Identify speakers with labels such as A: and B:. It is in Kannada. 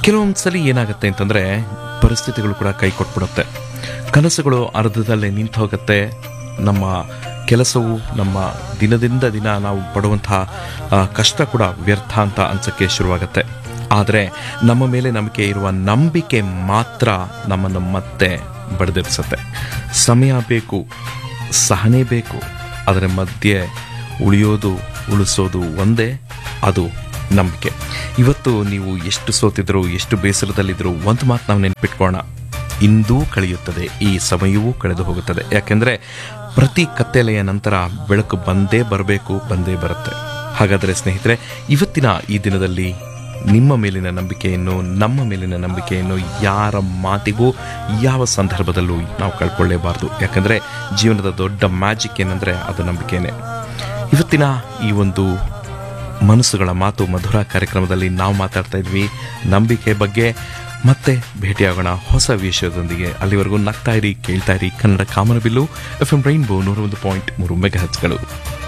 A: ಕೆಲವೊಂದು ಸಲ ಏನಾಗುತ್ತೆ ಅಂತಂದರೆ ಪರಿಸ್ಥಿತಿಗಳು ಕೂಡ ಕೈ ಕೊಟ್ಬಿಡುತ್ತೆ ಕನಸುಗಳು ಅರ್ಧದಲ್ಲೇ ನಿಂತು ಹೋಗುತ್ತೆ ನಮ್ಮ ಕೆಲಸವು ನಮ್ಮ ದಿನದಿಂದ ದಿನ ನಾವು ಪಡುವಂತಹ ಆ, ಕಷ್ಟ ಕೂಡ ವ್ಯರ್ಥ ಅಂತ ಅನ್ಸಕ್ಕೆ ಶುರುವಾಗುತ್ತೆ ಆದರೆ ನಮ್ಮ ಮೇಲೆ ನಂಬಿಕೆ ಇರುವ ನಂಬಿಕೆ ಮಾತ್ರ ನಮ್ಮನ್ನು ಮತ್ತೆ ಬಡಿದೆಬ್ಸುತ್ತೆ ಸಮಯ ಬೇಕು ಸಹನೆ ಬೇಕು ಅದರ ಮಧ್ಯೆ ಉಳಿಯೋದು ಉಳಿಸೋದು ಒಂದೇ ಅದು ನಂಬಿಕೆ ಇವತ್ತು ನೀವು ಎಷ್ಟು ಸೋತಿದ್ರು ಎಷ್ಟು ಬೇಸರದಲ್ಲಿದ್ರು ಒಂದು ಮಾತು ನಾವು ನೆನ್ಪಿಟ್ಕೋಣ ಇಂದೂ ಕಳೆಯುತ್ತದೆ ಈ ಸಮಯವೂ ಕಳೆದು ಹೋಗುತ್ತದೆ ಯಾಕೆಂದರೆ ಪ್ರತಿ ಕತ್ತಲೆಯ ನಂತರ ಬೆಳಕು ಬಂದೇ ಬರಬೇಕು ಬಂದೇ ಬರುತ್ತೆ ಹಾಗಾದರೆ ಸ್ನೇಹಿತರೆ ಇವತ್ತಿನ ಈ ದಿನದಲ್ಲಿ ನಿಮ್ಮ ಮೇಲಿನ ನಂಬಿಕೆಯನ್ನು ನಮ್ಮ ಮೇಲಿನ ನಂಬಿಕೆಯನ್ನು ಯಾರ ಮಾತಿಗೂ ಯಾವ ಸಂದರ್ಭದಲ್ಲೂ ನಾವು ಕಳ್ಕೊಳ್ಳೇಬಾರ್ದು ಯಾಕಂದರೆ ಜೀವನದ ದೊಡ್ಡ ಮ್ಯಾಜಿಕ್ ಏನಂದರೆ ಅದು ನಂಬಿಕೆನೇ ಇವತ್ತಿನ ಈ ಒಂದು ಮನಸ್ಸುಗಳ ಮಾತು ಮಧುರ ಕಾರ್ಯಕ್ರಮದಲ್ಲಿ ನಾವು ಮಾತಾಡ್ತಾ ಇದ್ವಿ ನಂಬಿಕೆ ಬಗ್ಗೆ ಮತ್ತೆ ಭೇಟಿಯಾಗೋಣ ಹೊಸ ವಿಷಯದೊಂದಿಗೆ ಅಲ್ಲಿವರೆಗೂ ನಗ್ತಾ ಇರಿ ಕೇಳ್ತಾ ಇರಿ ಕನ್ನಡ ಕಾಮನಬಿಲ್ಲು ಎಫ್ ಎಂ ರೈನ್ಬೋ ನೂರ ಒಂದು ಪಾಯಿಂಟ್ ಮೂರು ಮೆಗಾ ಹಚ್ಗಳು